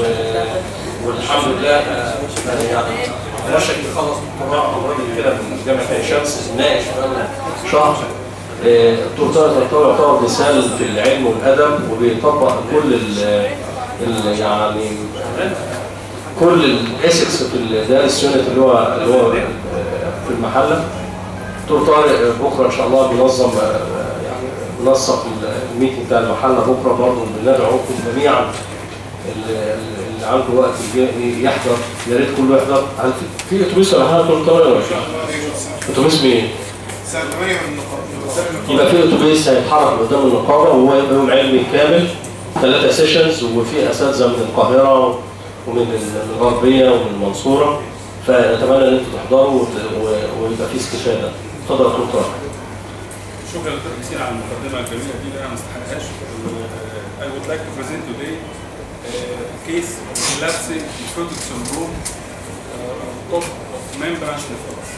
والحمد لله آه، يعني رشك يخلص دكتوراه او راجل كده من جامعه عين شمس ناقش بقاله شهر آه، الدكتور طارق الطاوي يعتبر مثال في العلم والادب وبيطبق كل ال ال- يعني كل الاسكس في الدارس يونت اللي هو اللي هو آه، في المحله دكتور طارق بكره ان شاء الله بينظم آه، يعني بنسق الميتنج بتاع المحله بكره برضه بندعوكم جميعا اللي اللي عنده وقت يجي- يحضر يا ريت كله يحضر هل في- في اتوبيس ولا حاجه دكتور طارق ولا إيه؟ اتوبيس مين؟ الساعة 8 من النقابة يبقى في اتوبيس هيتحرك قدام النقابه وهو يبقى يوم علمي كامل ثلاثة سيشنز وفي اساتذه من القاهره ومن الغربيه ومن المنصوره فنتمنى ان انتم تحضروا وت- و- ويبقى في استفاده اتفضل يا دكتور طارق. شكرا دكتور حسين على المقدمه الجميله دي اللي انا ما استحقهاش I would like to present today a case of relapsing product syndrome uh, of of membrane nephropathy.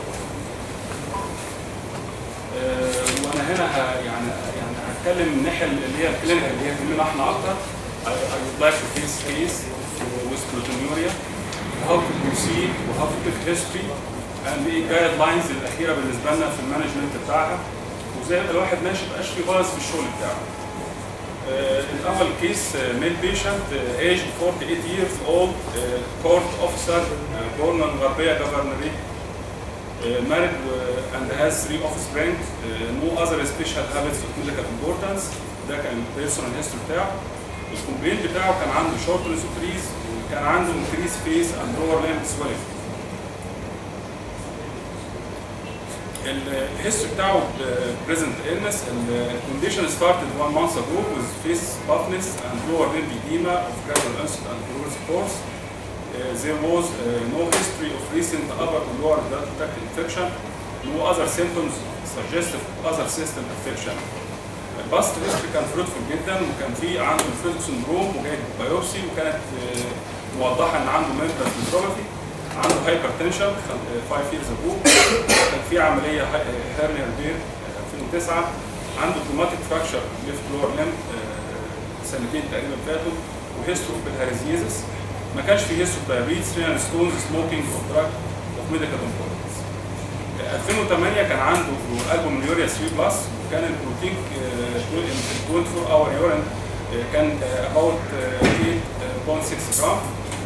آه، وانا هنا ه- يعني يعني هتكلم من الناحيه اللي هي الكلينيكال اللي هي تهمنا احنا اكتر I I would like to face case with proteinuria how to proceed وهاو to take history and ايه الجايد لاينز الاخيره بالنسبه لنا في المانجمنت بتاعها وازاي يبقى الواحد ماشي مبقاش في بايظ في الشغل بتاعه. آه، الاول كيس ميل بيشنت ايج 48 years old كورت اوفيسر بورن in غربيه جفرنري married uh, and has three offspring uh, no other special habits of medical importance ده كان البيرسونال هيستوري بتاعه الكومبلين بتاعه كان عنده shortness of breath وكان عنده increased face and lower limb swelling الهيستوري بتاعه بريزنت illness الكونديشن started one month ago with face buffness and lower limb edema of gradual onset and progressive course Uh, there was uh, no history of recent upper or lower gut tract infection, no other symptoms suggestive of other system infection. الباست هيستوري كان فروتفول جدا وكان في عنده الفيلد سندروم وجايب بايوبسي وكانت آه، موضحه ان عنده مينتال نيفروباثي عنده هايبر تنشن 5 years ago كان في عمليه هيرنيا ريبير 2009 عنده تروماتيك فراكشر ليفت لور ليم سنتين تقريبا فاتوا وهيستوري بالهاريزيزس ما كانش في هيستوري دايابيتس رينال ستونز سموكينج اوف دراج اوف ميديكال امبورتنس 2008 كان عنده البوميوريا 3 بلس وكان البروتين آه، 24 اور يورين كان اباوت 8.6 جرام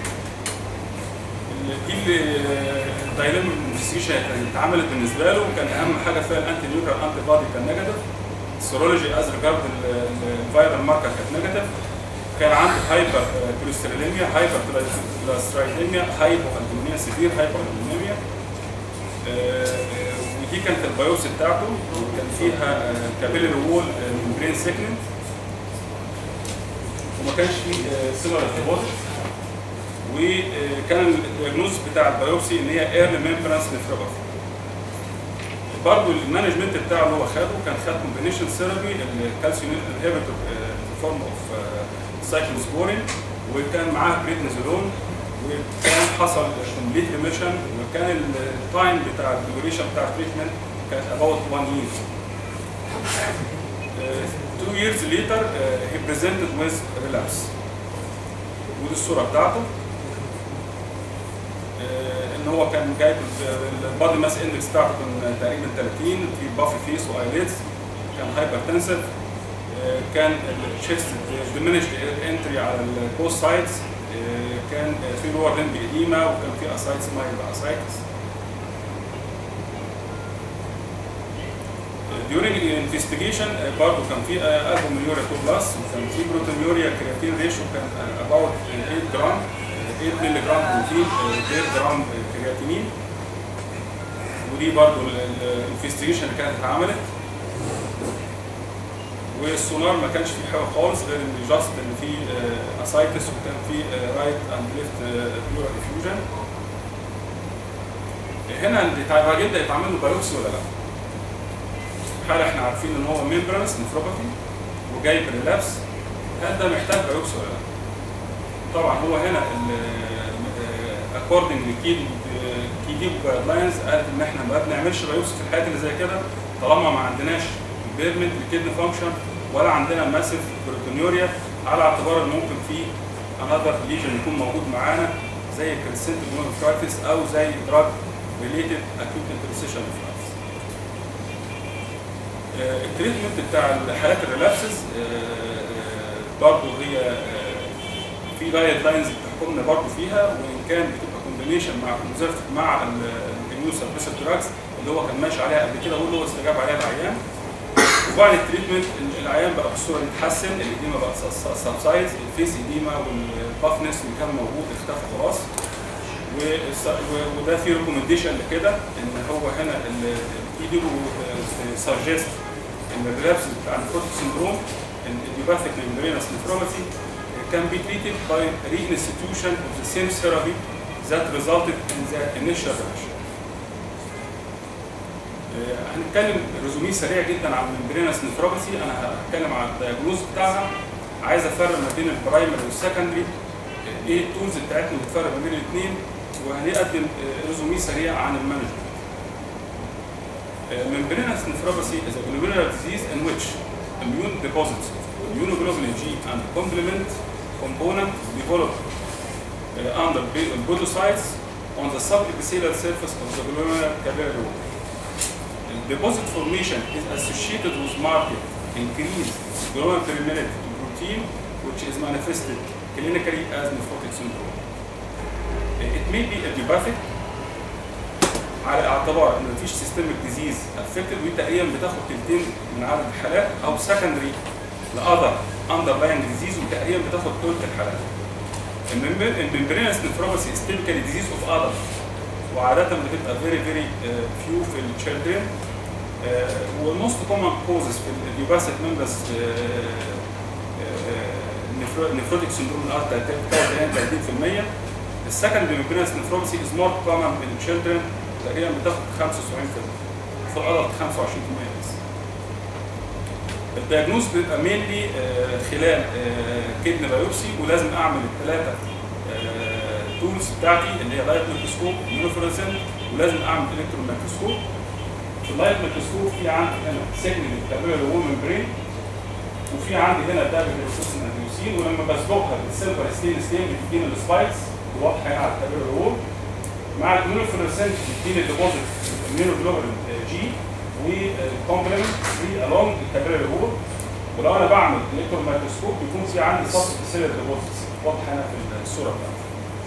دي الدايلما انفستيجيشن اللي اتعملت بالنسبه له كان اهم حاجه فيها الانتي نيوكلير انتي بادي كان نيجاتيف السيرولوجي از ريجارد الفيرال ماركر كانت نيجاتيف كان عنده هايبر كوليستروليميا هايبر كوليسترايديميا هايبو البومينيا سيفير هايبو البومينيا ودي كانت البيوبسي بتاعته كان فيها كابيلري وول ممبرين سيكننت وما كانش فيه سيلر ديبوزيت وكان الدياجنوز بتاع البيوبسي ان هي ايرلي ميمبرانس نفروباثي برضه المانجمنت بتاعه اللي هو خده كان خد كومبينيشن ثيرابي الكالسيوم انهبيتور فورم اوف سايكلوسبورين وكان معاه بريدنيزولون وكان حصل كومبليت ريميشن وكان التايم بتاع الديوريشن بتاع التريتمنت كانت اباوت 1 يير. تو years later uh, he presented with relapse. ودي الصوره بتاعته آه، ان هو كان جايب البادي ماس اندكس بتاعته كان تقريبا 30 في بافي فيس وايليتس كان هايبر تنسف كان الشيست ديمينشد انتري على البوست سايدز كان في لور لمب اديما وكان في اسايتس مايل اسايتس during the investigation uh, برضه كان في البوميوريا 2 بلس وكان في بروتينيوريا كرياتين ريشيو كان uh, about 8 جرام uh, 8 مللي جرام بروتين uh, 8 جرام كرياتينين ودي برضه الانفستيجيشن اللي كانت اتعملت والسونار ما كانش فيه حاجه خالص غير ان جاست ان في اسايتس وكان في رايت اند ليفت بلورال افيوجن هنا الراجل ده يتعمل له بايوبسي ولا لا؟ حاله احنا عارفين ان هو ميمبرانس نفروباثي وجايب ريلابس هل ده محتاج بايوبسي ولا لا؟ طبعا هو هنا اكوردنج لكيدو كيديو جايد لاينز قالت ان احنا ما بنعملش بايوبسي في الحالات اللي زي كده طالما ما عندناش بيرمنت لكيدني فانكشن ولا عندنا ماسيف بروتونيوريا على اعتبار ان ممكن في انذر ليجن يكون موجود معانا زي كريسنت جلوميرولايتس او زي دراج ريليتد اكيوت انترستيشن فلاكس التريتمنت بتاع الحالات الريلابسز برضه هي آه، في جايد لاينز بتحكمنا برضه فيها وان كان بتبقى كومبينيشن مع conservative مع الاميون سبريسيف دراجز اللي هو كان ماشي عليها قبل كده واللي هو استجاب عليها العيان وبعد التريتمنت العيان بقى بالصوره دي اتحسن الاديمه بقى سبسايز الفيس اديما والبافنس اللي كان موجود اختفى خلاص والس- و- وده في ريكومنديشن لكده ان هو هنا الايديو سجست ان الريلابس بتاع الفروتيك سندروم الديوباثيك ميمبرينس نفروباثي can be treated by reinstitution of the same therapy that resulted in the initial remission. آه، هنتكلم ريزوميه سريع جدا عن الممبرينس نفروباثي انا هتكلم عن الدياجنوز بتاعها عايز افرق ما بين البرايمري والسكندري ايه التولز بتاعتنا بتفرق ما بين الاثنين وهنقدم آه، ريزوميه سريع عن المانجمنت. Membranous nephropathy is a glomerular disease in which immune deposits of immunoglobulin G and complement component develop uh, under pe- podocytes on the subepithelial surface of the glomerular capillary wall. The deposit formation is associated with marked increased glomerular permeability to protein, which is manifested clinically as nephrotic syndrome. Uh, It may be idiopathic على اعتبار ان مفيش سيستميك ديزيز افكتد ودي تقريبا بتاخد تلتين من عدد الحالات او سكندري لاذر اندرلاين ديزيز وتقريبا بتاخد ثلث الحالات. الممبرينس نفروباثي از تيبيكالي ديزيز اوف ادلت وعاده بتبقى فيري فيري فيو في التشيلدرن والموست كومن كوزز في الديوباسيك ممبرز نفروتيك سندروم الارت 30% السكند ممبرينس نفروباثي از مور كومن ان تشيلدرن تقريبا بتاخد 75% في الادلت 25% بس. الدياجنوز بيبقى مينلي خلال كدن بايوبسي ولازم اعمل الثلاثه تولز بتاعتي اللي هي لايت ميكروسكوب يونيفرسال ولازم اعمل الكترون ميكروسكوب في اللايت ميكروسكوب في عندي هنا سيجنال الكابيلاري وول ممبرين وفي عندي هنا الدابل ريسيستنت اديوسين ولما بسبقها بالسيلفر ستين ستين بتديني السبايكس واضحه هنا على الكابيلاري وول مع الكلوروفلورسنت بتديني الديبوزيت الميونوجلوبولين جي والكومبلمنت في along الكابيلاري وول ولو انا بعمل الكترون مايكروسكوب بيكون في عندي سطح السيلر ديبوزيتس واضحه هنا في الصوره بتاعتي.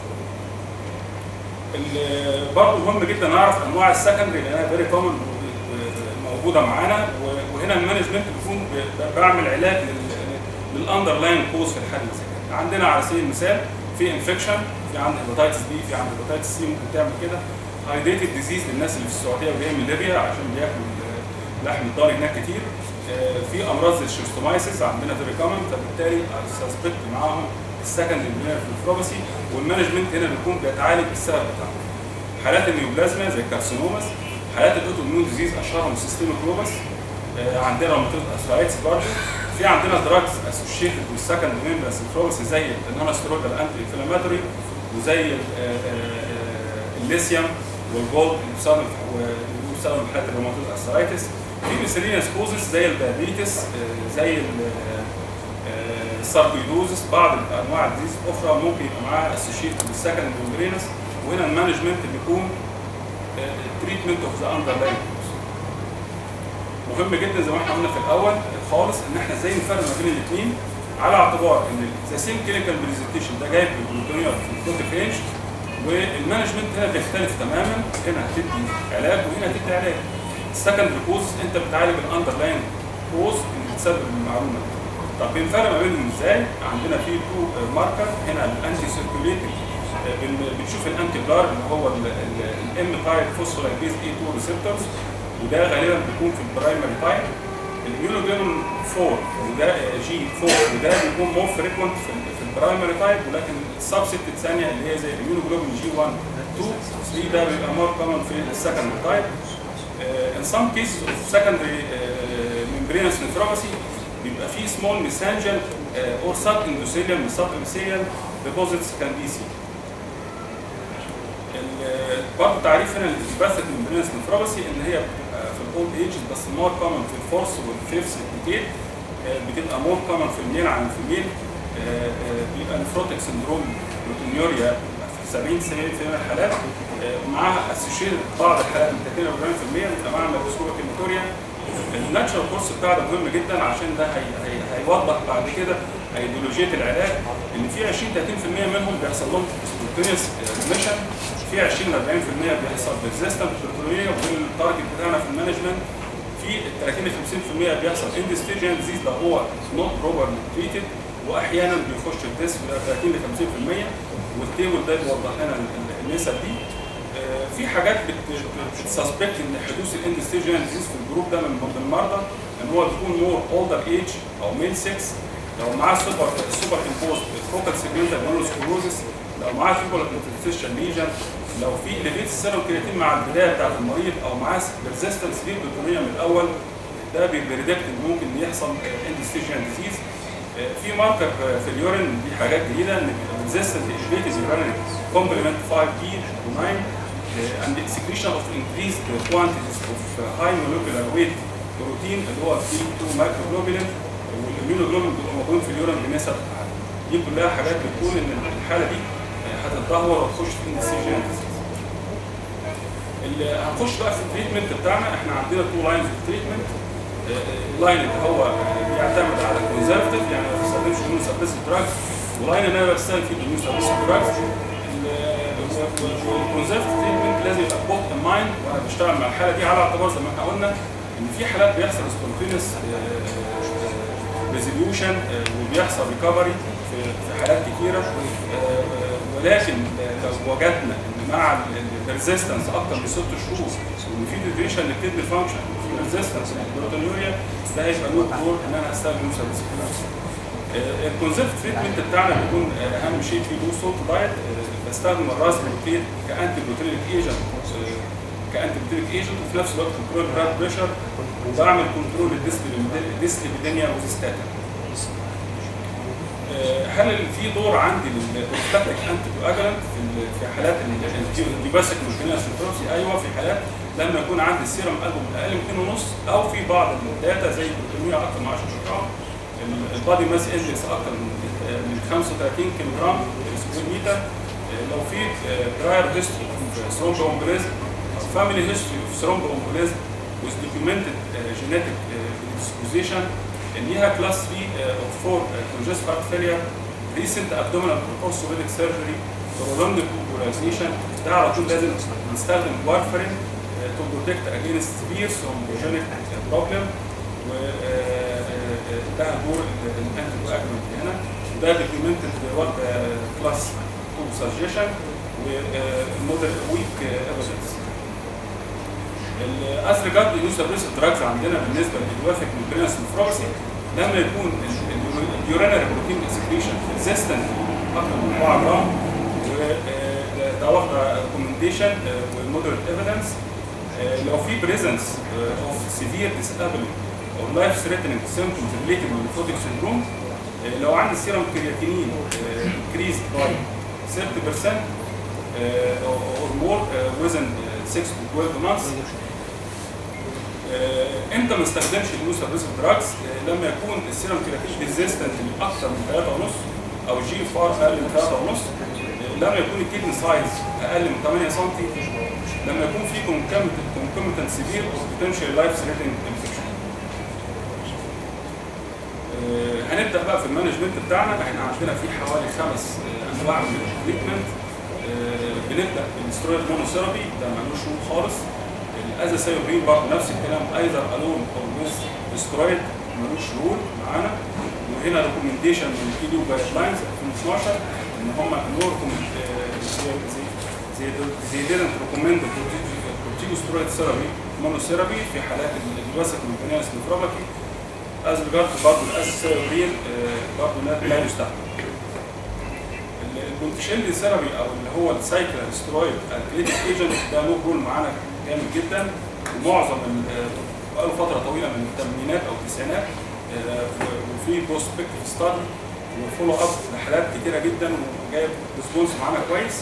ال- برضه مهم جدا اعرف انواع السكندري لانها فيري كومن موجوده معانا و- وهنا المانجمنت بيكون ب- بعمل علاج للاندرلاين كوز في الحاله زي كده. عندنا على سبيل المثال في انفكشن في عند هيباتيتس بي في عند هيباتيتس سي ممكن تعمل كده هايديتد ديزيز للناس اللي في السعوديه وجايه من ليبيا عشان بياكلوا ال- لحم الضاني هناك كتير آه، في امراض زي الشيستومايسيس عندنا فيري كومن فبالتالي سسبكت معاهم السكند نيوروباثي والمانجمنت هنا بيكون بيتعالج السبب بتاعه. حالات النيوبلازما زي الكارسينوماس حالات الاوتو اميون ديزيز اشهرهم سيستميك لوبس آه، عندنا روماتويد ارثرايتس برضه في عندنا دراجز اسوشيتد بالسكند ميمبرس نيوروباثي زي النون ستيرويدال انتي انفلاماتوري وزي ال- آه، آه، آه، الليثيوم والجولد اللي بيستخدم اللي بيستخدم في حالات الروماتويد ارثرايتس في ميسلينيوس كوزز زي الدايابيتس آه، زي ال- آه، الساركويدوزس بعض انواع الديزيز الاخرى ممكن يبقى معاها اسوشيتد بالسكند ميمبرينس وهنا المانجمنت بيكون تريتمنت اوف ذا اندرلاين مهم جدا زي ما احنا قلنا في الاول خالص ان احنا ازاي نفرق ما بين الاثنين على اعتبار ان ذا سيم كلينيكال برزنتيشن ده جايب بالبروتونيا في البروتين رينج والمانجمنت هنا بيختلف تماما هنا هتدي علاج وهنا هتدي علاج السكند كوز انت بتعالج الاندرلاين كوز اللي بتسبب المعلومه دي. طب بنفرق ما بينهم ازاي؟ عندنا في تو ماركر هنا الانتي سيركوليتنج بنشوف الانتي بلار اللي هو الام تايب فوسفولايبيز اي 2 ريسبتورز وده غالبا بيكون في البرايمري تايب الاميونوجلوبين 4 وده جي 4 وده بيكون مور فريكونت في ال- في البرايمري تايب ولكن السبسيت الثانيه اللي هي زي الاميونوجلوبين جي 1 2 3 ده بيبقى مور كومن في السكندري تايب Uh, in some cases of secondary uh, membranous nephropathy بيبقى فيه small mesangial uh, or sub-endothelial sub-endothelial deposits can be seen. ال- برضه تعريف هنا للباثيك membranous nephropathy ان هي بتبقى في الاولد ايج بس مور كومن في الفورس والفيفث ديكيد بتبقى مور كومن في الميل عن الفيميل آه، آه، بيبقى نفروتيك سندروم بروتونيوريا في 70 90% من الحالات آه، ومعاها اسوشيت بعض الحالات من 30 ل 40% بيبقى معاها ميكروسكوبيك هيماتوريا الناتشرال كورس بتاعه ده مهم جدا عشان ده هي هي هيوضح بعد كده ايديولوجيه العلاج ان في 20 30% منهم بيحصل لهم سبونتينيوس ريميشن في 20 40% بيحصل ريزيستنت بروتونيوريا والتارجت بتاعنا في المانجمنت في 30 ل 50% بيحصل اند ستيجن ديزيز لو هو نوت بروبرلي تريتد واحيانا بيخش في ديس 30 ل 50% والتيبل ده بيوضح لنا ال- ال- النسب دي آه، في حاجات بتسسبكت ان حدوث الاند ستيجن ديزيز في الجروب ده من من المرضى ان هو بيكون مور اولدر ايج او ميل 6 لو معاه سوبر سوبر امبوز فوكال سيجمنتال مونوسكلوزس لو معاه فيبول انفستيشن ليجن لو في اليفيت السيرم كرياتين مع البدايه بتاعت المريض او معاه ريزيستنس للبروتونيه من الاول ده بيبريدكت ان ممكن يحصل اند ستيجن ديزيز في ماركر في اليورين دي حاجات جديده ان resistant elevated urinary complement 5 b to 9 uh, and the secretion of increased quantities of uh, high molecular weight protein اللي هو B2 microglobulin والاميونوجلوبين بيبقوا موجودين في اليورين بنسب عاليه. دي كلها حاجات بتقول ان الحاله دي هتتدهور وتخش في اندستيجن اللي هنخش بقى في التريتمنت بتاعنا احنا عندنا تو لاينز في التريتمنت اللاين اللي هو بيعتمد على الكونزرفتيف يعني ما بيستخدمش اميون سبريسيف دراجز ولاين اللي انا بستخدم فيه اميون سبريسيف دراجز الكونزرفتيف تريتمنت لازم يبقى بوت ان مايند وانا بشتغل مع الحاله دي على اعتبار زي ما احنا قلنا ان في حالات بيحصل سبونتينس ريزوليوشن وبيحصل ريكفري في في حالات كتيره آه، آه، ولكن آه، لو وجدنا ان مع الريزيستنس اكتر من ست شهور وان في ديفيشن للكدني فانكشن وفي ريزيستنس للبروتونيوريا ده هيبقى له دور ان انا استخدم مسدس الكونسبت تريتمنت بتاعنا بيكون آه، اهم شيء فيه لو سولت دايت بستخدم الراس بروتين كانتي بروتينيك ايجنت كانتي بروتينيك ايجنت وفي نفس الوقت كنترول بلاد بريشر وبعمل كنترول للديسليبيدينيا وزيستاتين آه، هل في دور عندي للبروفلاكتيك انتي كواجلانت في ال- في حالات الديباسيك مشكله سيتروبسي ايوه في حالات لما يكون عندي السيرم البوم اقل من 2.5 او في بعض الداتا زي البروتينيه اكثر من 10 جرام البادي ماس اندكس اكثر من من 35 كيلو جرام سكوير متر آه، لو في براير هيستوري اوف ثرومبو امبوليزم او فاميلي هيستوري اوف ثرومبو امبوليزم with documented uh, genetic uh, predisposition ان ليها كلاس 3 اوف 4 congestive heart failure recent abdominal orthopedic surgery prolonged polarization ده على طول لازم نستخدم warfarin uh, to protect against severe thrombogenic problem و uh, uh, ده دور الانتي كواجولانت هنا وده documented work كلاس 2 suggestion و moderate weak evidence الاس ريجارد اليوز سبريسيف دراجز عندنا بالنسبه للوافق ميكرينس نفروكسي لما يكون اليورينري بروتين اكسكريشن ريزيستنت اكثر من 4 جرام وده واخده ريكومنديشن ومودريت ايفيدنس لو في بريزنس اوف سيفير ديسابيلتي او لايف ثريتنينج سيمبتومز ريليتد للفوتيك سيندروم لو عندي سيرم كرياتينين انكريز باي 30% or more uh, within uh, 6 to 12 months آه، امتى ما استخدمش النيو سبريسيف دراجز لما يكون السيرم كرياتين ريزيستنت لاكثر من 3.5 او جي اف ار اقل من 3.5 آه، لما يكون الكيدني سايز اقل من 8 سم لما يكون في كونكوميتنت سيفير او بوتنشال لايف ثريتنج انفكشن هنبدا بقى في المانجمنت بتاعنا احنا عندنا في حوالي خمس آه، انواع من التريتمنت بنبدا بالسترويد مونوثيرابي ده ملوش شروط خالص الازاثيوبين برضه نفس الكلام ايذر الون او ويز سترويد ملوش رول معانا وهنا ريكومنديشن من الكيليو جايد لاينز 2012 ان هم نور زي زي didn't recommend corticosteroid therapy monotherapy في حالات الوسك الميكانيس نفروباثي از ريجارد برضه الازاثيوبين برضه لا يستخدم البونتشيلي ثيرابي او اللي هو السايكلر سترويد الكليتيك ايجنت ده له رول معانا جامد جدا ومعظم ال- آه، بقاله فتره طويله من الثمانينات او التسعينات آه، وفي بروسبكتيف ستادي وفولو اب لحالات كتيره جدا وجايب ريسبونس معانا كويس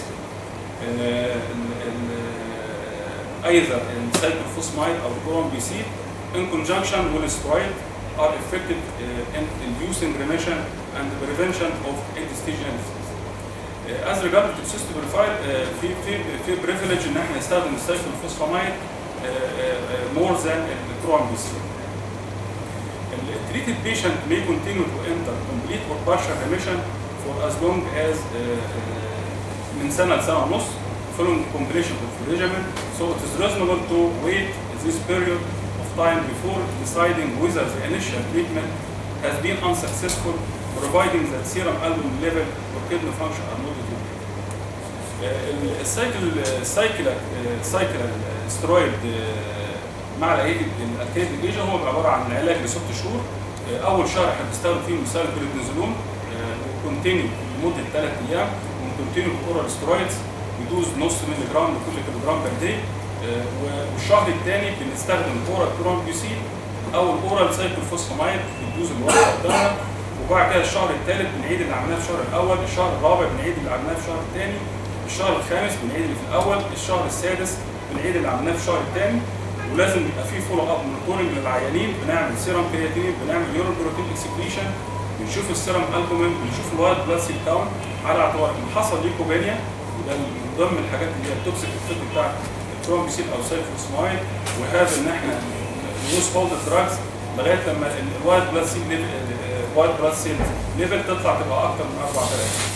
ايذر السايكلوفوسمايد او الكورون بي سي ان كونجنكشن والسترويد are effective uh, in inducing remission and the prevention of end-stage renal disease. Uh, as regard to toxicity في في في privilege ان احنا نستخدم السايكلوفوسفامايد more than الترومبوسين. treated patient may continue to enter complete or partial remission for as long as uh, uh, من سنة لسنة ونص following completion of the regimen. So it is reasonable to wait this period of time before deciding whether the initial treatment has been unsuccessful, providing that serum albumin level or kidney function are not deteriorated. Uh, السايكل السايكل السايكل سترويد مع العلاج الكيد ايجن هو عباره عن علاج لست شهور اول شهر احنا بنستخدم فيه مثال البريدنزولون وكونتينيو لمده ثلاث ايام وكونتينيو اورال سترويدز بدوز نص مللي جرام لكل كيلو جرام بير داي والشهر الثاني بنستخدم اورال كرونبيوسين او الاورال سايكلوفوسفامايد بالدوز اللي واقفه قدامنا وبعد كده الشهر الثالث بنعيد اللي عملناه في الشهر الاول الشهر الرابع بنعيد اللي عملناه في الشهر الثاني الشهر الخامس بنعيد اللي في الاول الشهر السادس بنعيد اللي عملناه في الشهر الثاني ولازم يبقى في فولو اب مونيتورنج للعيانين بنعمل سيرم كرياتين بنعمل يورين بروتين اكسكريشن بنشوف السيرم البومين بنشوف الوايت بلاد سيل كاونت على اعتبار ان حصل ليكوبينيا وده من ضمن الحاجات اللي هي التوكسيك افكت بتاع الترومبيسين او سايكلوسمايد وهذا ان احنا نيوز اول دراجز لغايه لما الوايت بلاد سيل وايت بلاد سيل ليفل تطلع تبقى اكتر من 4000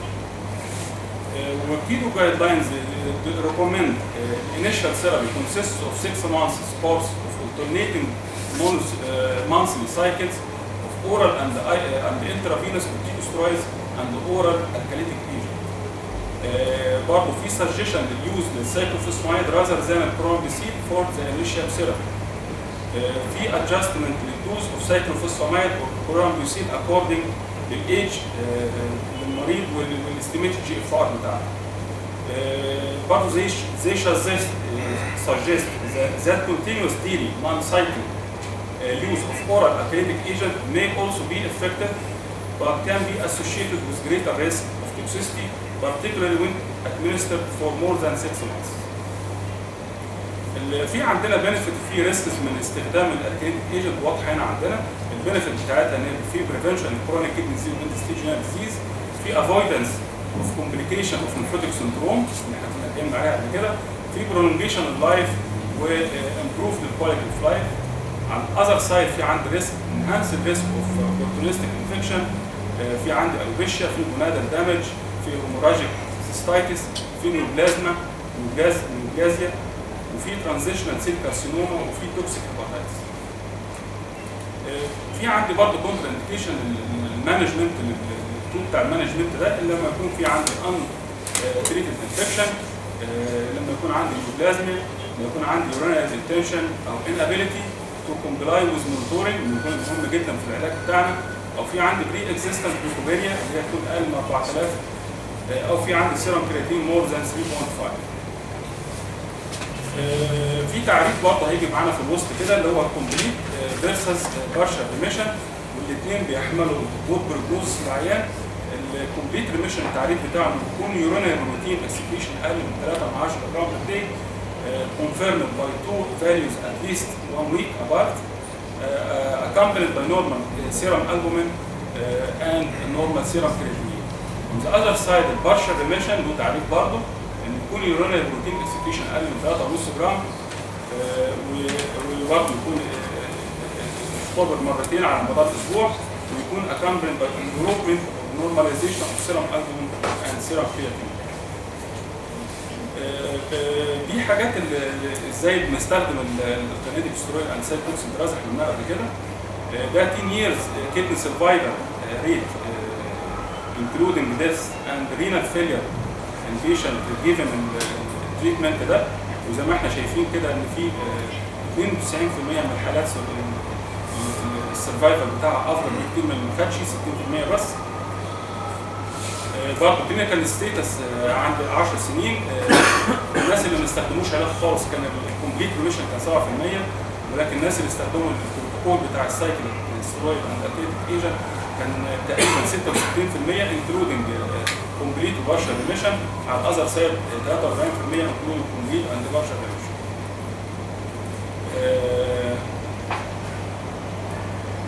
وكيدو جايد لاينز recommend uh, initial therapy consists of six months course of alternating months, uh, monthly cycles of oral and, uh, and intravenous corticosteroids and oral alkalytic agent. Uh, برضه في suggestion لليوز للسايكلوفوسفامايد rather than البرومبيسين for the initial therapy. Uh, في adjustment للدوز of cyclophosphamide or prorambucil according للايج للمريض والاستيميتد جي اف ار بتاعته. Uh, برضه زي زي suggest suggest that continuous daily non-cycle uh, use of oral alkalytic agent may also be effective but can be associated with greater risk of toxicity particularly when administered for more than six months. في عندنا بنفيت في ريسكس من استخدام الالكاليتيك ايجنت واضحه هنا عندنا البنفيت بتاعتها ان في بريفنشن كرونيك كيدني ديزيز واند ستيج ديزيز في افويدنس اوف كومبليكيشن اوف نيفروتيك سندروم اللي احنا كنا اتكلمنا عليها قبل كده في برولونجيشن اللايف وامبروف الكواليتي اوف لايف على الاذر سايد في عندي ريسك انهانس الريسك اوف اوبورتونستيك انفكشن في عندي الوبيشيا في جونادال دامج في هيموراجيك سيستايتس في نيوبلازما نيوبلاز نيوبلازيا وفي ترانزيشنال سيل كارسينوما وفي توكسيك هيباتايتس. في عندي برضه كونتر انديكيشن المانجمنت التول بتاع المانجمنت ده اللي لما يكون في عندي ان تريتد انفكشن لما يكون عندي نيوبلازميا لما يكون عندي يورينال انتنشن او انابيليتي تو كومبلاي ويز مونيتورنج بيكون مهم جدا في العلاج بتاعنا او في عندي بري اكزيستنت ليكوبيريا اللي هي تكون اقل من 4000 او في عندي سيرم كرياتين مور ذان 3.5 في تعريف برضه هيجي معانا في الوسط كده اللي هو كومبليت فيرسز بارشال ريميشن والاثنين بيحملوا جود بروجنوز للعيان الكومبليت ريميشن التعريف بتاعه بيكون يورينال روتين اكسكريشن اقل من 3 من 10 جرام بير داي confirmed by two values at least one week apart uh, accompanied by normal serum albumin uh, and normal serum creatinine. On the other side البارشال ريميشن له تعريف برضه ان يكون يورينال بروتين اكسكريشن اقل من 3.5 جرام وبرضه يكون اختبر مرتين على مدار اسبوع ويكون accompanied by improvement of normalization of serum albumin and serum creatinine. دي حاجات ازاي بنستخدم الالترناتيف سترويد اند سايد توكسين دراز احنا قلناها قبل كده ده 10 years kidney survivor rate including death and renal failure in patient given التريتمنت ده وزي ما احنا شايفين كده ان في 92% من الحالات السرفايفل بتاعها افضل بكتير من اللي ما خدش 60% بس برضه كلينيكال ستيتس عند 10 سنين الناس اللي ما استخدموش علاج خالص كان الكومبليت ريميشن كان 7% ولكن الناس اللي استخدموا البروتوكول بتاع السايكل سترويد اند اكتيفيك ايجنت كان تقريبا 66% انكلودنج كومبليت وبارشال ريميشن على الاذر سايد 43% انكلودنج كومبليت اند بارشال ريميشن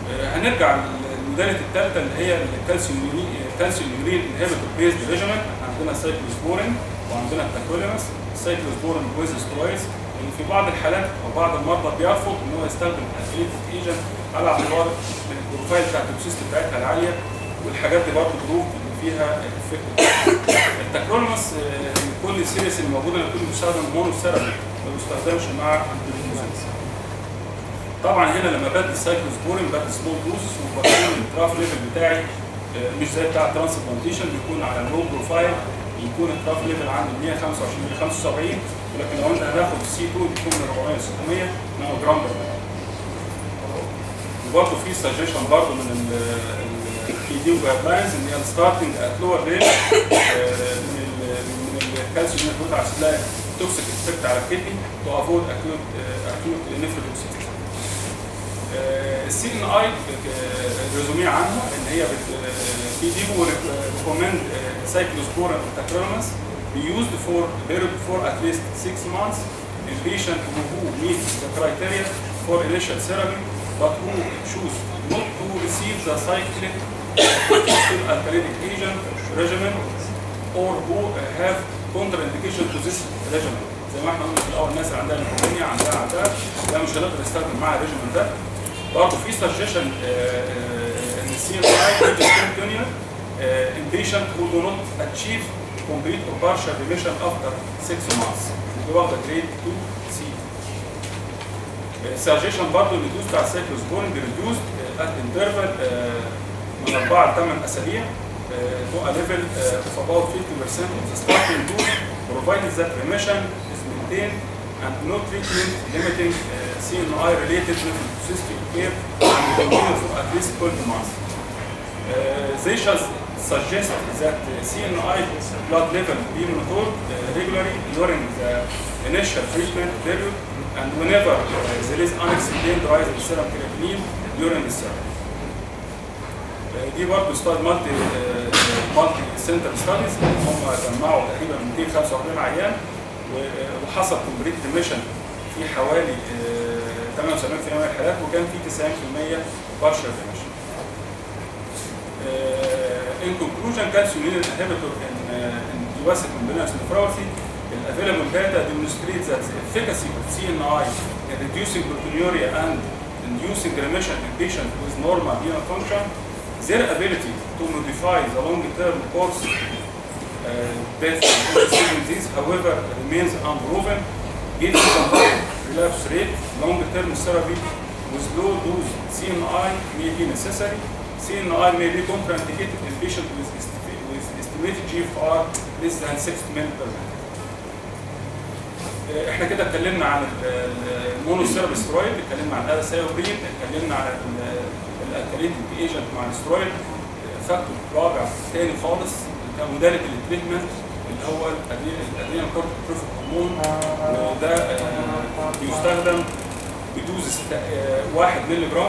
آه، هنرجع للموداليتي الثالثه اللي هي الكالسيوم الكالسيوم يورين انهبيتور بيزد ريجيمنت احنا عندنا السايكلوسبورين وعندنا التاكوليماس السايكلوسبورين ويز سترويدز ان في بعض الحالات او بعض المرضى بيرفض ان هو يستخدم الكليتيك ايجنت على اعتبار ان البروفايل بتاع التوكسيستي بتاعتها العاليه والحاجات دي برضه بروف ان فيها افكت التاكرونوس آه، كل السيريس اللي موجوده يكون بيستخدم مونو ثيرابي ما بيستخدمش مع الانتيبيوتكس طبعا هنا لما بدي سايكلوسبورين بدي سمول دوزز وبكون التراف ليفل بتاعي آه، مش زي بتاع الترانسبلانتيشن بيكون على لو بروفايل يكون التراف ليفل عند 125 175 ولكن لو انت هناخد السي 2 بيكون من 400 ل 600 نانو جرام بر ملي. وبرضه في سجيشن برضه من البي دي جايد لاينز ان هي ستارتنج ات لور ريت من ال- من الكالسيوم الموجود على تلاقي توكسيك افكت على الكدني تو افويد اكيوت اكيوت نيفروتوكسيتي السي ان اي ريزوميه عنها ان هي بي دي ريكومند سايكلوسبورين وتاكرونس be used for period for at least six months in patient who, who meet the criteria for initial therapy but who choose not to receive the cyclic alkalitic agent regimen or who have contraindication to this regimen زي ما احنا قلنا في الاول الناس اللي عندها ليكومينيا عندها عندها ده مش هنقدر نستخدم معاها الريجيمن ده برضه في سجيشن ان السي ام اي discontinue uh, in patient who do not achieve complete or partial remission after 6 months دي واخده جريد 2 سي سجيشن برضه ان الدوز بتاع السايكلوسبورين بيريديوز ات انترفال من 4 ل 8 اسابيع to a level uh, of about 50% of the starting dose provided that remission is maintained and no treatment limiting uh, CNI related nephrotoxicity care and continue for at least 12 months. Uh, they shall suggest that uh, CNI blood level be monitored uh, regularly during the initial treatment period and whenever uh, there is unexplained rise in serum creatinine during the therapy. Uh, دي برضه ستاد مالتي مالتي سنتر ستاديز هم جمعوا تقريبا 245 عيان و- وحصل كومبليت ريميشن في حوالي آه، 78% من الحالات وكان في 90% بارشل ريميشن. In conclusion, calcium inhibitor in, uh, in thoracic membranous nephropathy, the available data demonstrates that the efficacy of CNI in reducing proteinuria and inducing remission in patients with normal renal function, their ability to modify the long-term course uh, based on the disease, however, remains unproven, given the high relapse rate, long-term therapy with low-dose CNI may be necessary. CNI may be contraindicated in patients with, esti- with estimated GFR less than 6 ml per minute. آه، احنا كده اتكلمنا عن المونوثيرابي سترويد اتكلمنا عن الاسايوبرين اتكلمنا عن الالكاليتيك ايجنت مع السترويد آه، فاكتور رابع تاني خالص كموداليتي للتريتمنت اللي هو الادرينال كورتيكوتروفيك هرمون وده آه، بيستخدم بدوز است- آه، 1 مللي جرام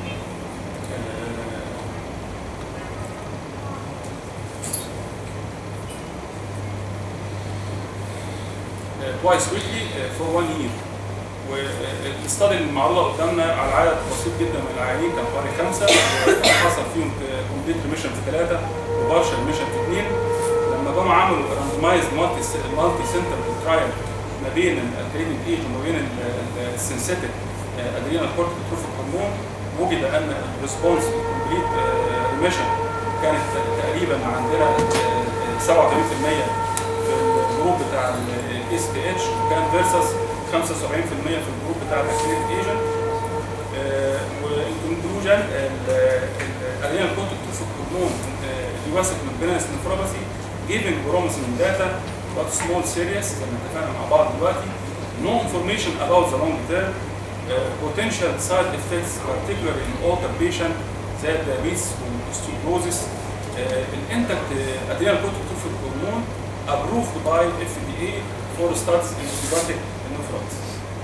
توايس ويكلي فور 1 يير والاستادي المعروضه قدامنا على عدد بسيط جدا من العيانين كان حوالي خمسه حصل فيهم كومبليت ريميشن في ثلاثه وبارشل ريميشن في اثنين لما جم عملوا راندمايز مالتي مالتي سنتر ترايل ما بين الكريدنج ايج وما بين السنسيتيك ادرينال كورتيكوتروفيك هرمون وجد ان الريسبونس كومبليت ريميشن كانت تقريبا عندنا آه، 87% في الجروب بتاع الاس تي اتش وكان فيرسس 75% في الجروب بتاع الاكتيف ايجنت والكونكلوجن الاريال كورتيكوتروفيك هرمون يواسك من بينس نفروباثي giving promising data but small serious زي ما اتفقنا مع بعض دلوقتي no information about the long term uh, potential side effects particularly in older patient زي diabetes والاستيوبروزيس الانتكت ادرينال كورتيكوتروفيك هرمون approved by FDA for studies in pediatric nephritis.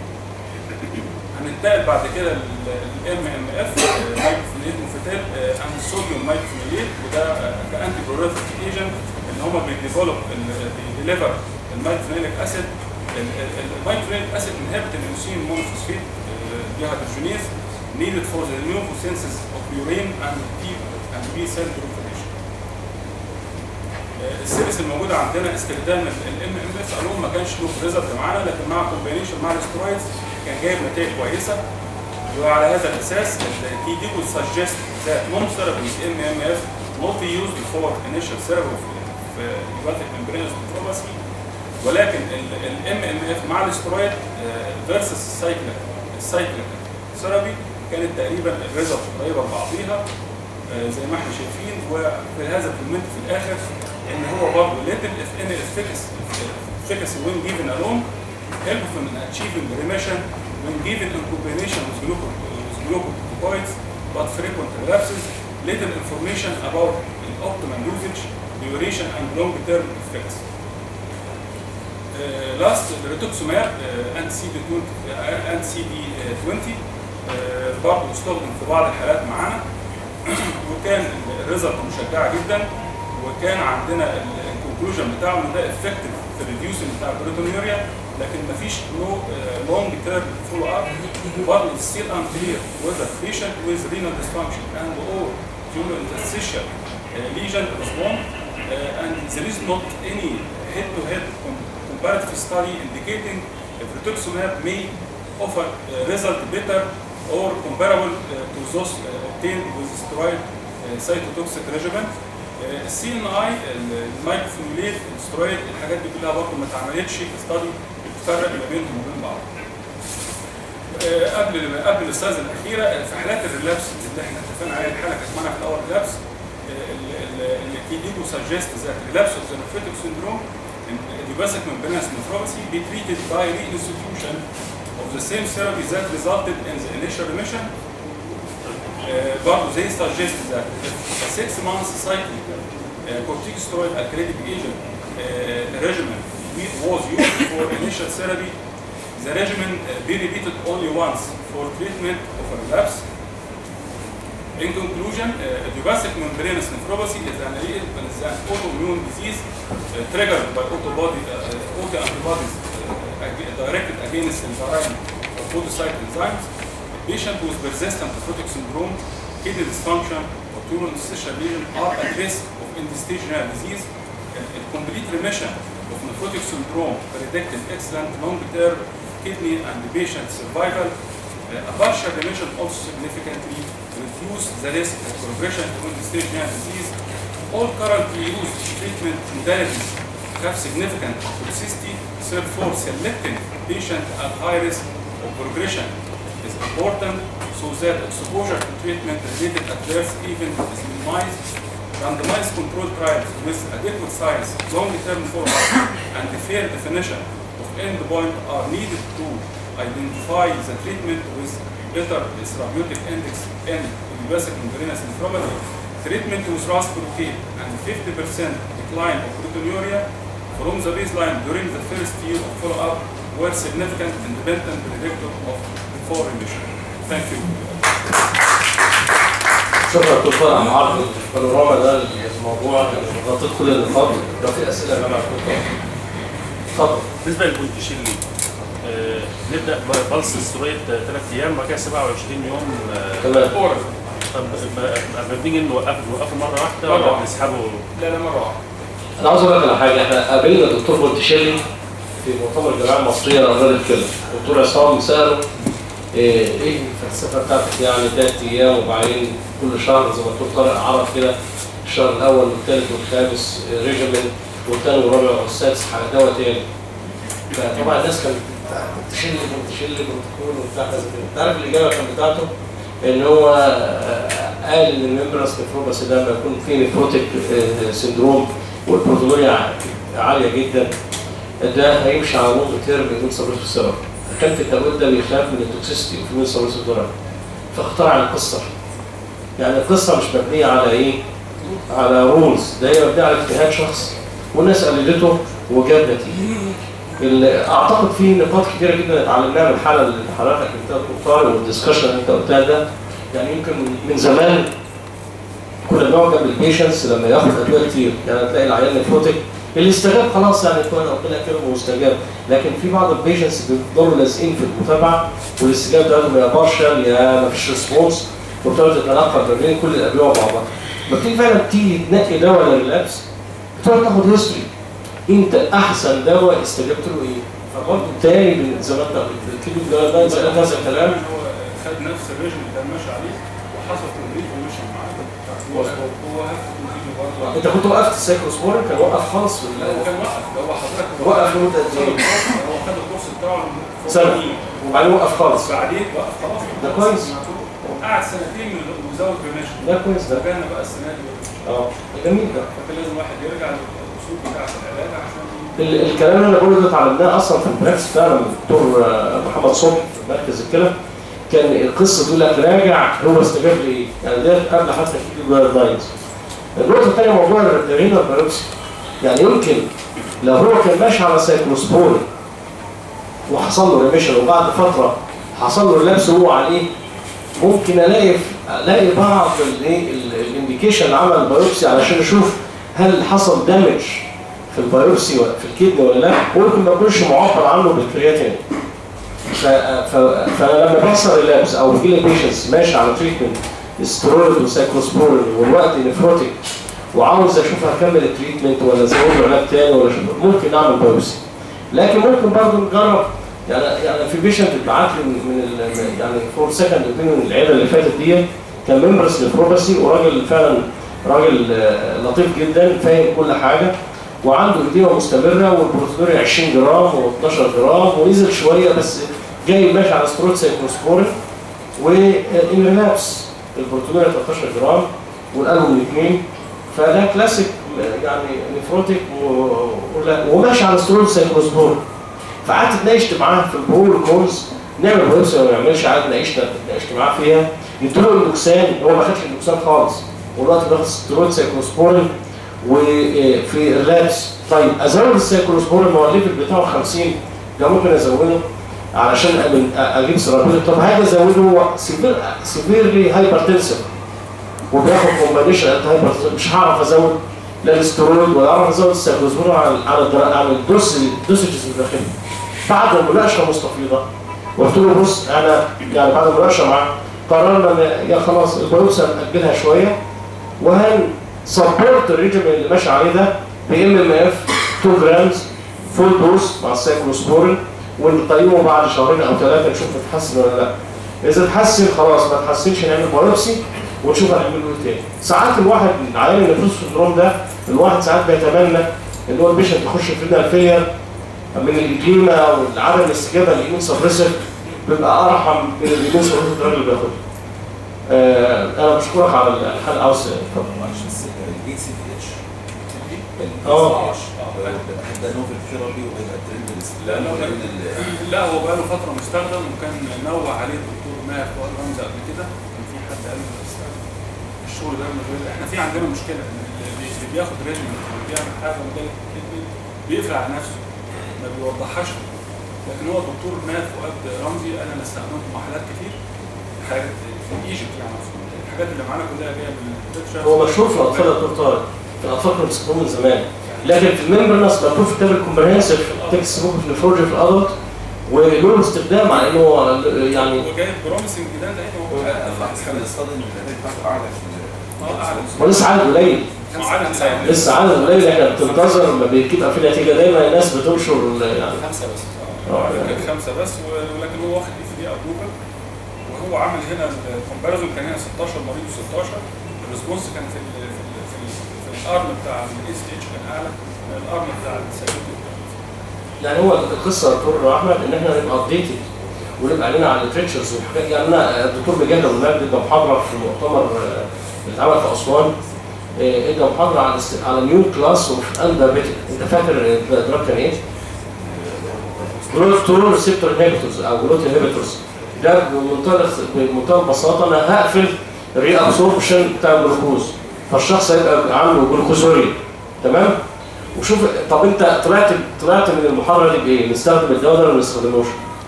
هننتقل بعد كده للام ام اف مايكروفينيل موفيتال اند الصوديوم مايكروفينيل وده كانتي بروفيك ايجنت اللي هم بيديفلوب بيديليفر المايكروفينيليك اسيد المايكروفينيليك اسيد انهبت الانسين مونوفوسفيت دي هيدروجينيز needed for the synthesis of urine and B and B cell proliferation. آه، السيريس الموجوده عندنا استخدام الام ام اف الون ما كانش له ريزلت معانا لكن مع كومبينيشن مع السترويدز كان جايب نتائج كويسه وعلى هذا الاساس الكي دي would suggest that non-therapy with MMF not be used for initial therapy في hepatic membranous nephropathy ولكن الام ام اف مع الاسترويد فيرسس السايكليك السايكليك ثيرابي كانت تقريبا الريزلت قريبه لبعضيها آه، زي ما احنا شايفين وفي هذا الكومنت في الاخر ان هو برضه little if any efficacy efficacy when given alone helpful in achieving remission when given in combination with gluco- with glucocorticoids but frequent relapses little information about the optimum usage duration and long-term effects Uh, last rituximab uh, anti CD 20 uh, anti CD 20 uh, برضه استخدم في بعض الحالات معانا وكان الريزلت مشجعه جدا وكان عندنا الكونكلوجن بتاعه ان ده افكتيف في الريديوسنج بتاع البروتونيوريا لكن مفيش نو لونج تيرم فولو اب برضه ستيل unclear whether patient with renal dysfunction and or tumor interstitial uh, lesion respond uh, and there is not any head-to-head com- comparative study indicating if rituximab may offer uh, result better or comparable uh, to those uh, obtained with steroid uh, cytotoxic regimen. السي ان اي المايكروفينوليت السترويد الحاجات دي كلها برضه ما اتعملتش ستادي بتفرق ما بينهم وبين بعض. آه، قبل قبل الاستاذ الاخيره في حالات الريلابس اللي احنا اتفقنا عليها الحاله كانت معانا في الاول ريلابس الكيديدو سجست ذات ريلابس اوف ذا نفريتك سيندروم idiopathic membranous nephropathy be treated by reinstitution of the same therapy that resulted in the initial remission. Uh, برضه they suggest that if a six months cyclic uh, corticosteroid alkylating agent uh, regimen we- was used for initial therapy, the regimen uh, be repeated only once for treatment of a relapse. In conclusion, uh, idiopathic membranous nephropathy is an, is an autoimmune disease uh, triggered by autobody, uh, autoantibodies uh, ag- directed against enzyme or podocyte enzymes. Patients with persistent nephrotic syndrome, kidney dysfunction, or tumor interstitial lesion are at risk of end-stage disease. A, a complete remission of nephrotic syndrome predicted excellent long-term kidney and patient survival. Uh, a partial remission also significantly reduce the risk of progression to end-stage disease. All currently used treatment modalities have significant toxicity, therefore selecting patient at high risk of progression is important so that exposure to treatment-related adverse event is minimized. Randomized controlled trials with adequate size, long-term follow-up, and a fair definition of endpoint are needed to identify the treatment with better therapeutic index in idiopathic membranous nephropathy. Treatment with RAS blockade and 50% decline of proteinuria from the baseline during the first year of follow-up were significant independent predictor of before remission. Thank you. شكرا دكتور عم عرض البانوراما ده الموضوع غطيت كل النقاط لو في اسئله يا جماعه اتفضل بالنسبه للبولتشيلي آه نبدا بلس سترويد ثلاث ايام وبعد كده 27 يوم آه تمام طب ب- ب- بنيجي نوقفه نوقفه مره واحده مرة ولا واحدة. بنسحبه لا لا مرة واحدة. انا عاوز اقول لك على حاجه احنا قابلنا الدكتور بولتشيلي في مؤتمر الجمعيه المصريه لامراض الكلى الدكتور عصام ساله ايه إيه الفلسفه بتاعتك يعني ثلاث ايام وبعدين كل شهر زي ما الدكتور طارق عرف كده الشهر الاول والثالث والخامس آه، ريجيمنت والثاني والرابع والسادس حاجه دواء تاني فطبعا الناس كانت بتشل بتشل بروتوكول وبتاع كذا كده انت عارف الاجابه كانت بتاعته ان هو آه، قال ان الممبرس نفروباس ده لما يكون فيه نفروتيك آه، سندروم والبروتونوريا عاليه جدا ده هيمشي على لونج تيرم يكون سبب السبب كان في التوقيت ده بيخاف من التوكسيستي وفي من سبب الضرر فاخترع القصه يعني القصه مش مبنيه على ايه؟ على رولز ده هي مبنيه على اجتهاد شخص والناس قلدته وجاب نتيجه ال- اعتقد في نقاط كتيره جدا اتعلمناها من الحاله اللي حضرتك قلتها دكتور والدسكشن اللي انت قلتها ده يعني يمكن من زمان كنا بنعجب بالبيشنس لما ياخد ادويه كتير يعني تلاقي العيان نفروتك اللي استجاب خلاص يعني كويس ربنا كرمه واستجاب لكن في بعض البيشنتس بيفضلوا لازقين في المتابعه والاستجابه بتاعتهم يا بارشل يا ما فيش ريسبونس وبتقعد تتنقل ما بين كل الادويه وبعضها لما بتيجي فعلا تيجي تنقي دواء للريلابس بتقعد تاخد هيستوري انت احسن دواء استجبت له ايه؟ فبرضه تاني زي ما انت بتكتب جايد لاينز قالت هذا الكلام هو خد نفس الريجن اللي كان ماشي عليه وحصل تدريب ومشي معاه هو هو هف تدريب برضه انت كنت وقفت السايكروسبورين كان وقف خالص في ال- هو كان وقف ده هو حضرتك وقف لمده قد ايه؟ هو خد الكورس بتاعه فوق سنة. سنين. وبعدين وقف خالص بعدين وقف خلاص ده كويس. قعد سنتين من وزود ريميشن ده كويس ده رجعنا بقى السنه دي اه جميل ده فكان لازم واحد يرجع للاصول بتاعت العلاج عشان ال- الكلام اللي انا بقوله ده اتعلمناه اصلا في البراكتس بتاعنا من الدكتور آه، محمد صبحي في مركز الكلى كان القصه تقول لك راجع هو استجاب لايه؟ يعني ده قبل حتى تكتب جايد لاينز. النقطه الثانيه موضوع الرينال بايوبسي يعني يمكن لو هو كان ماشي على سايكلوسبور وحصل له ريميشن وبعد فتره حصل له اللبس وهو على ايه؟ ممكن الاقي الاقي بعض الايه الانديكيشن اللي عمل البايوبسي علشان اشوف هل حصل دامج في البايوبسي ولا في الكدني ولا لا ممكن ما يكونش معبر عنه بالكرياتين ف... ف... فانا لما بحصل ريلابس او يجي لي بيشنتس ماشي على تريتمنت سترويد وسايكلوسبورين والوقت نفروتيك وعاوز اشوف هكمل التريتمنت ولا ازود له علاج تاني ولا شوف ممكن اعمل بايوبسي لكن ممكن برضه نجرب يعني يعني في بيشنت اتبعت لي من من ال- يعني فور سكند اوبينيون العياده اللي فاتت دي كان ممبرس للبروباسي وراجل فعلا راجل آه، لطيف جدا فاهم كل حاجه وعنده اديمه مستمره والبروتينوريا 20 جرام و12 جرام ونزل شويه بس جاي ماشي على ستروت سايكلوسبورين والانريلابس البروتينوريا 13 جرام والالوم الاثنين فده كلاسيك يعني نفروتيك و- ولا- وماشي على ستروت سايكلوسبورين فقعدت اتناقشت معاه في البرو والكونز نعمل بايوبسي ولا ما نعملش قعدت ناقشنا اتناقشت معاه فيها جبت له اندوكسان هو ما خدش اندوكسان خالص ودلوقتي بياخد سترويد سايكلوسبورين وفي الرابس طيب ازود السايكلوسبورين ما هو الليفل بتاعه 50 ده ممكن ازوده علشان أمن- اجيب سيرابيل طب هاجي ازوده هو سيفير سيفيرلي هايبرتنسيف وبياخد كومبانيشن انت هايبرتنسيف مش هعرف ازود لا السترويد ولا اعرف ازود السايكلوسبورين على على الدرا- على الدوس الدوسجز الداخلي بعد المناقشه مستفيضه قلت له بص انا يعني بعد المناقشه معاه قررنا ان يا خلاص البيوبسي هنأجلها شويه وهن سبورت الريجيم اللي ماشي عليه ده ب ام ام اف 2 جرامز فول دوز مع السايكلوسبورين ونقيمه بعد شهرين او ثلاثه نشوف اتحسن ولا لا. اذا اتحسن خلاص ما اتحسنش نعمل بايوبسي ونشوف هنعمل له ايه تاني. ساعات الواحد من عيان النفوس سندروم ده الواحد ساعات بيتمنى ان هو البيشنت يخش في رينال فيلير من الإديمة والعدم الاستجابة للإيمين سبريسر بيبقى أرحم من الإيمين سبريسر اللي بياخدها. آه أنا بشكرك على الحلقة عاوز اتفضل. معلش بس الاي سي بي اتش اه. ده نوفل ثيرابي وهيبقى ترند لا، لا، لا. ال- لا هو بقى له فتره مستخدم وكان نوه عليه الدكتور ماهر فؤاد رمزي قبل كده كان في حد قال له استخدم الشغل ده من غير احنا في عندنا مشكله ان اللي اللي بياخد ريجن وبيعمل حاجه وده بيقفل على نفسه ما بيوضحهاش لكن هو الدكتور ماهر فؤاد رمزي انا اللي استخدمته مع حالات كتير حاجات في ايجيبت يعني الحاجات اللي معانا كلها جايه من البريتش هو مشهور في الأطفال يا دكتور طارق. في الأطفال كانوا بيستخدموه من زمان. لكن في الممبرنس مكتوب في كتاب الكومبرهنسيف تكست بوك في نفرولوجي في الأدلت وله استخدام مع إنه يعني هو جايب بروميسنج ده ده هو احنا بنصطدم ان النتائج بتاعته اعلى في اه اعلى ولسه عدد قليل عدد ساعات لسه عدد قليل لكن بتنتظر لما بيبقى في نتيجة دايما الناس بتنشر يعني خمسه بس اه كان خمسه بس ولكن هو واخد اف دي ابروفل وهو عامل هنا الكومباريزون كان هنا 16 مريض و16 الريسبونس كان في ال في ال في, ال في الارم بتاع الاس اتش كان اعلى من الارم بتاع السيكوتي يعني هو القصه يا دكتور احمد ان احنا نبقى ابديتد ونبقى علينا على الليترشرز والحاجات يعني انا الدكتور مجاهد ابو المجد ادى محاضره في المؤتمر آه، اللي اتعمل في اسوان آه، ادى محاضره على است- على نيو كلاس اوف اندابيتك انت فاكر الدراج كان ايه؟ جروث تور ريسبتور انهبيتورز او جروث انهبيتورز ده بمنتهى بمنتهى البساطه انا هقفل الري ابسوربشن بتاع الجلوكوز فالشخص هيبقى عنده جلوكوزوريا تمام؟ وشوف طب انت طلعت طلعت من المحاضره دي بايه؟ نستخدم الدواء ده ولا ما نستخدموش؟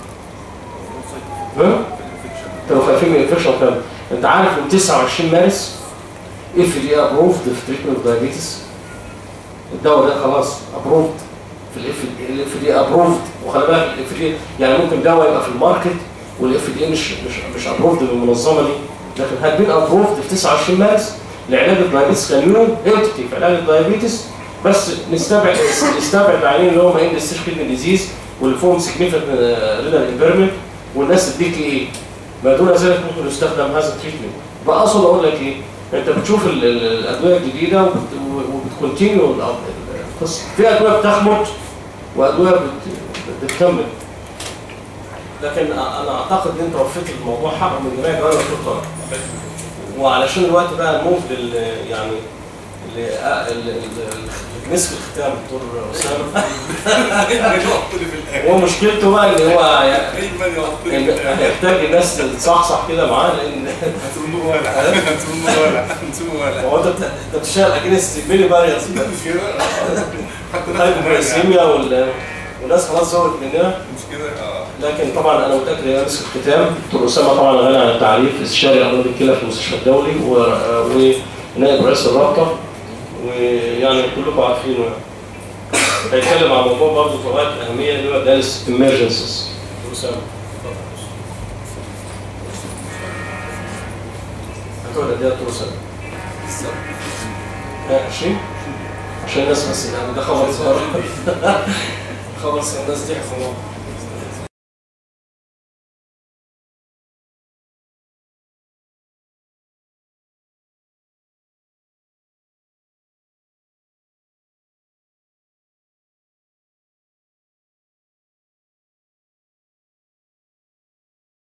ها؟ كانوا خايفين من الانفكشن كام؟ انت عارف من 29 مارس اف دي ابروفد في تريتمنت دايابيتس الدواء ده خلاص ابروفد في الاف الاف دي ابروفد وخلي بالك الاف دي يعني ممكن دواء يبقى في الماركت والاف دي مش مش مش ابروفد بالمنظمه دي لكن هاد بين ابروفد في 29 مارس لعلاج الدايابيتس كنيو انتيتي في علاج الدايابيتس بس نستبعد نستبعد العيانين اللي هم اند ستيج كيدني ديزيز واللي فيهم سيجنيفيكانت رينال امبيرمنت والناس تديك ايه ما دون ذلك ممكن يستخدم هذا التريتمنت بقى اقصد اقول لك ايه انت بتشوف ال- ال- الادويه الجديده وبت- وبتكونتينيو القصه في ادويه بتخمد وادويه بت- بتكمل لكن انا اعتقد ان انت وفيت الموضوع حقه من جميع جوانب الدكتور وعلشان الوقت بقى نموف لل يعني ل- ال- ال- ال- نسبة الختام دكتور اسامه يحط لي في الاخر هو مشكلته بقى ان هو يعني دايما يحط لي إن في الاخر هيحتاج الناس تصحصح كده معاه لان هترموه ولا هترموه ولا هترموه ولا هو انت انت بتشتغل اجنست ميلي باريرز مش كده حتى نفس الهايبوغليسيميا وال والناس خلاص زهقت مننا مش كده اه لكن طبعا انا متاكد ان نفس الختام دكتور اسامه طبعا غني عن التعريف استشاري امراض الكلى في المستشفى الدولي و- ونائب رئيس الرابطه ويعني كلكم عارفينه يعني هيتكلم عن موضوع برضه في غايه الاهميه اللي هو دالس امرجنسيز دكتور اسامه هتقعد قد ايه يا دكتور اسامه؟ ها 20 عشان الناس بس يعني ده خبر صغير خبر صغير الناس تحفظ